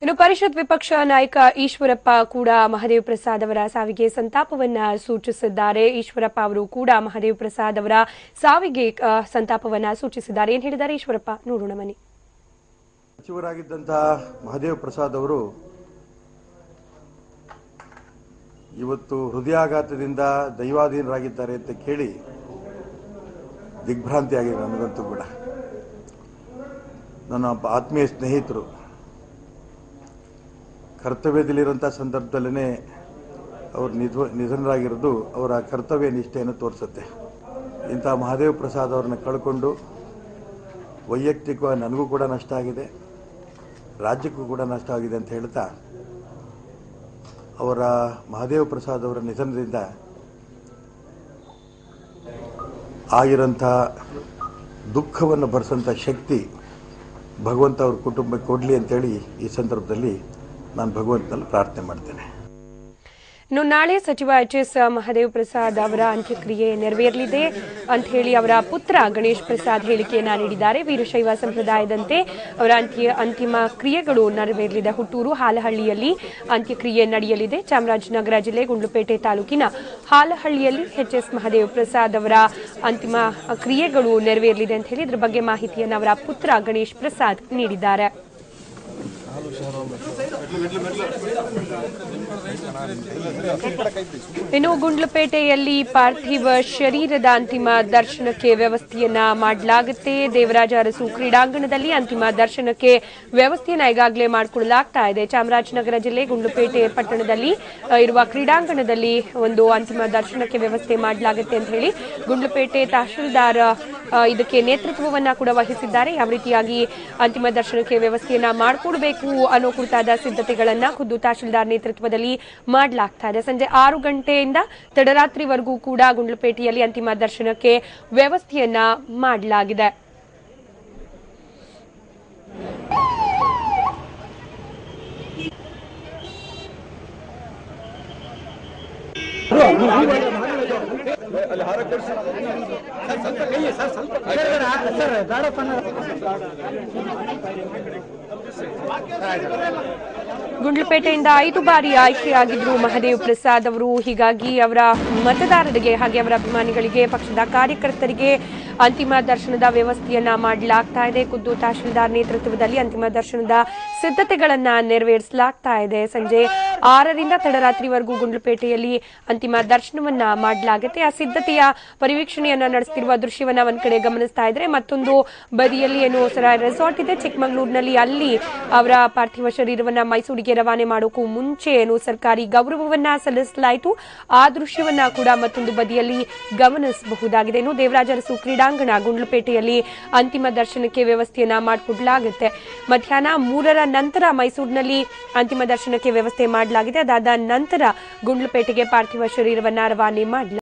ಇನ್ನು ಪರಿಷತ್ ವಿಪಕ್ಷ ನಾಯಕ ಈಶ್ವರಪ್ಪ ಕೂಡ ಮಹದೇವ್ ಪ್ರಸಾದ್ ಅವರ ಸಾವಿಗೆ ಸಂತಾಪವನ್ನ ಸೂಚಿಸಿದ್ದಾರೆ ಈಶ್ವರಪ್ಪ ಅವರು ಕೂಡ ಮಹದೇವ್ ಪ್ರಸಾದ್ ಅವರ ಸಾವಿಗೆ ಆ, ಸಂತಾಪವನ್ನ ಸೂಚಿಸಿದ್ದಾರೆ ಏನ್ ಹೇಳಿದ್ದಾರೆ ಈಶ್ವರಪ್ಪ ನೋಡೋಣ ಮನಿ ಸಚಿವರಾಗಿದ್ದಂತಹ ಮಹದೇವ್ ಪ್ರಸಾದ್ ಅವರು ಇವತ್ತು ಹೃದಯಾಘಾತದಿಂದ ದೈವಾಧೀನರಾಗಿದ್ದಾರೆ ಅಂತ ಕೇಳಿ ದಿಗ್ಭ್ರಾಂತಿಯಾಗಿದೆ ನನಗಂತೂ ಕೂಡ ನನ್ನ ಒಬ್ಬ ಆತ್ಮೀಯ ಸ್ನೇಹಿತರು ಕರ್ತವ್ಯದಲ್ಲಿರುವಂಥ ಸಂದರ್ಭದಲ್ಲೇ ಅವರು ನಿಧ್ವ ನಿಧನರಾಗಿರೋದು ಅವರ ಕರ್ತವ್ಯ ನಿಷ್ಠೆಯನ್ನು ತೋರಿಸುತ್ತೆ ಇಂಥ ಮಹಾದೇವ್ ಪ್ರಸಾದ್ ಅವ್ರನ್ನ ಕಳ್ಕೊಂಡು ವೈಯಕ್ತಿಕವಾಗಿ ನನಗೂ ಕೂಡ ನಷ್ಟ ಆಗಿದೆ ರಾಜ್ಯಕ್ಕೂ ಕೂಡ ನಷ್ಟ ಆಗಿದೆ ಅಂತ ಹೇಳ್ತಾ ಅವರ ಮಹಾದೇವ ಪ್ರಸಾದ್ ಅವರ ನಿಧನದಿಂದ ಆಗಿರೋಂಥ ದುಃಖವನ್ನು ಭರಿಸೋಂಥ ಶಕ್ತಿ ಭಗವಂತ ಅವ್ರ ಕುಟುಂಬಕ್ಕೆ ಕೊಡಲಿ ಅಂತೇಳಿ ಈ ಸಂದರ್ಭದಲ್ಲಿ ನಾನು ಭಗವಂತನಲ್ಲಿ ಪ್ರಾರ್ಥನೆ ಮಾಡ್ತೇನೆ ಇನ್ನು ನಾಳೆ ಸಚಿವ ಎಚ್ ಎಸ್ ಮಹದೇವ್ ಪ್ರಸಾದ್ ಅವರ ಅಂತ್ಯಕ್ರಿಯೆ ನೆರವೇರಲಿದೆ ಅಂತ ಹೇಳಿ ಅವರ ಪುತ್ರ ಗಣೇಶ್ ಪ್ರಸಾದ್ ಹೇಳಿಕೆಯನ್ನ ನೀಡಿದ್ದಾರೆ ವೀರಶೈವ ಸಂಪ್ರದಾಯದಂತೆ ಅವರ ಅಂತ್ಯ ಅಂತಿಮ ಕ್ರಿಯೆಗಳು ನೆರವೇರಲಿದೆ ಹುಟ್ಟೂರು ಹಾಲಹಳ್ಳಿಯಲ್ಲಿ ಅಂತ್ಯಕ್ರಿಯೆ ನಡೆಯಲಿದೆ ಚಾಮರಾಜನಗರ ಜಿಲ್ಲೆ ಗುಂಡ್ಲುಪೇಟೆ ತಾಲೂಕಿನ ಹಾಲಹಳ್ಳಿಯಲ್ಲಿ ಎಚ್ ಎಸ್ ಮಹದೇವ್ ಪ್ರಸಾದ್ ಅವರ ಅಂತಿಮ ಕ್ರಿಯೆಗಳು ನೆರವೇರಲಿದೆ ಅಂತ ಹೇಳಿ ಇದ್ರ ಬಗ್ಗೆ ಮಾಹಿತಿಯನ್ನು ಅವರ ಪುತ್ರ ಗಣೇಶ್ ಪ್ರಸಾದ್ ನೀಡಿದ್ದಾರೆ ಇನ್ನು ಗುಂಡ್ಲುಪೇಟೆಯಲ್ಲಿ ಪಾರ್ಥಿವ ಶರೀರದ ಅಂತಿಮ ದರ್ಶನಕ್ಕೆ ವ್ಯವಸ್ಥೆಯನ್ನ ಮಾಡಲಾಗುತ್ತೆ ದೇವರಾಜ ಅರಸು ಕ್ರೀಡಾಂಗಣದಲ್ಲಿ ಅಂತಿಮ ದರ್ಶನಕ್ಕೆ ವ್ಯವಸ್ಥೆಯನ್ನ ಈಗಾಗಲೇ ಮಾಡಿಕೊಳ್ಳಲಾಗ್ತಾ ಇದೆ ಚಾಮರಾಜನಗರ ಜಿಲ್ಲೆ ಗುಂಡ್ಲುಪೇಟೆ ಪಟ್ಟಣದಲ್ಲಿ ಅ, ಇರುವ ಕ್ರೀಡಾಂಗಣದಲ್ಲಿ ಒಂದು ಅಂತಿಮ ದರ್ಶನಕ್ಕೆ ವ್ಯವಸ್ಥೆ ಮಾಡಲಾಗುತ್ತೆ ಅಂತ ಹೇಳಿ ಗುಂಡ್ಲುಪೇಟೆ ತಹಶೀಲ್ದಾರ್ ಅ, ಇದಕ್ಕೆ ನೇತೃತ್ವವನ್ನ ಕೂಡ ವಹಿಸಿದ್ದಾರೆ ಯಾವ ರೀತಿಯಾಗಿ ಅಂತಿಮ ದರ್ಶನಕ್ಕೆ ವ್ಯವಸ್ಥೆಯನ್ನ ಮಾಡಿಕೊಡ್ಬೇಕು ಅನ್ನೋ ಕುರಿತಾದ ಸಿದ್ಧತೆಗಳನ್ನ ಖುದ್ದು ತಹಶೀಲ್ದಾರ್ ನೇತೃತ್ವದಲ್ಲಿ ಮಾಡಲಾಗ್ತಾ ಇದೆ ಸಂಜೆ ಆರು ಗಂಟೆಯಿಂದ ತಡರಾತ್ರಿವರೆಗೂ ಕೂಡ ಗುಂಡ್ಲುಪೇಟೆಯಲ್ಲಿ ಅಂತಿಮ ದರ್ಶನಕ್ಕೆ ವ್ಯವಸ್ಥೆಯನ್ನ ಮಾಡಲಾಗಿದೆ ಗುಂಡ್ಲುಪೇಟೆಯಿಂದ ಐದು ಬಾರಿ ಆಯ್ಕೆಯಾಗಿದ್ರು ಮಹದೇವ್ ಪ್ರಸಾದ್ ಅವರು ಹೀಗಾಗಿ ಅವರ ಮತದಾರರಿಗೆ ಹಾಗೆ ಅವರ ಅಭಿಮಾನಿಗಳಿಗೆ ಪಕ್ಷದ ಕಾರ್ಯಕರ್ತರಿಗೆ ಅಂತಿಮ ದರ್ಶನದ ವ್ಯವಸ್ಥೆಯನ್ನ ಮಾಡಲಾಗ್ತಾ ಇದೆ ಖುದ್ದು ತಹಶೀಲ್ದಾರ್ ನೇತೃತ್ವದಲ್ಲಿ ಅಂತಿಮ ದರ್ಶನದ ಸಿದ್ಧತೆಗಳನ್ನ ನೆರವೇರಿಸಲಾಗ್ತಾ ಇದೆ ಸಂಜೆ ಆರರಿಂದ ತಡರಾತ್ರಿವರೆಗೂ ಗುಂಡ್ಲುಪೇಟೆಯಲ್ಲಿ ಅಂತಿಮ ದರ್ಶನವನ್ನ ಮಾಡಲಾಗುತ್ತೆ ಆ ಸಿದ್ಧತೆಯ ಪರಿವೀಕ್ಷಣೆಯನ್ನ ನಡೆಸುತ್ತಿರುವ ದೃಶ್ಯವನ್ನ ಒಂದ್ ಕಡೆ ಗಮನಿಸ್ತಾ ಇದ್ರೆ ಮತ್ತೊಂದು ಬದಿಯಲ್ಲಿ ಏನು ಸರ ರೆಸಾರ್ಟ್ ಇದೆ ಚಿಕ್ಕಮಗಳೂರಿನಲ್ಲಿ ಅಲ್ಲಿ ಅವರ ಪಾರ್ಥಿವ ಶರೀರವನ್ನ ಮೈಸೂರಿಗೆ ರವಾನೆ ಮಾಡೋಕ್ಕೂ ಮುಂಚೆ ಏನು ಸರ್ಕಾರಿ ಗೌರವವನ್ನ ಸಲ್ಲಿಸಲಾಯಿತು ಆ ದೃಶ್ಯವನ್ನ ಕೂಡ ಮತ್ತೊಂದು ಬದಿಯಲ್ಲಿ ಗಮನಿಸಬಹುದಾಗಿದೆ ಇನ್ನು ದೇವರಾಜ ಅರಸು ಕ್ರೀಡಾಂಗಣ ಗುಂಡ್ಲುಪೇಟೆಯಲ್ಲಿ ಅಂತಿಮ ದರ್ಶನಕ್ಕೆ ವ್ಯವಸ್ಥೆಯನ್ನ ಮಾಡಿಕೊಡಲಾಗುತ್ತೆ ಮಧ್ಯಾಹ್ನ ಮೂರರ ನಂತರ ಮೈಸೂರಿನಲ್ಲಿ ಅಂತಿಮ ದರ್ಶನಕ್ಕೆ ವ್ಯವಸ್ಥೆ ಮಾಡಲಾಗಿದೆ ಅದಾದ ನಂತರ ಗುಂಡ್ಲುಪೇಟೆಗೆ ಪಾರ್ಥಿವ ಶರೀರವನ್ನ ರವಾನೆ ಮಾಡಲಾಗಿದೆ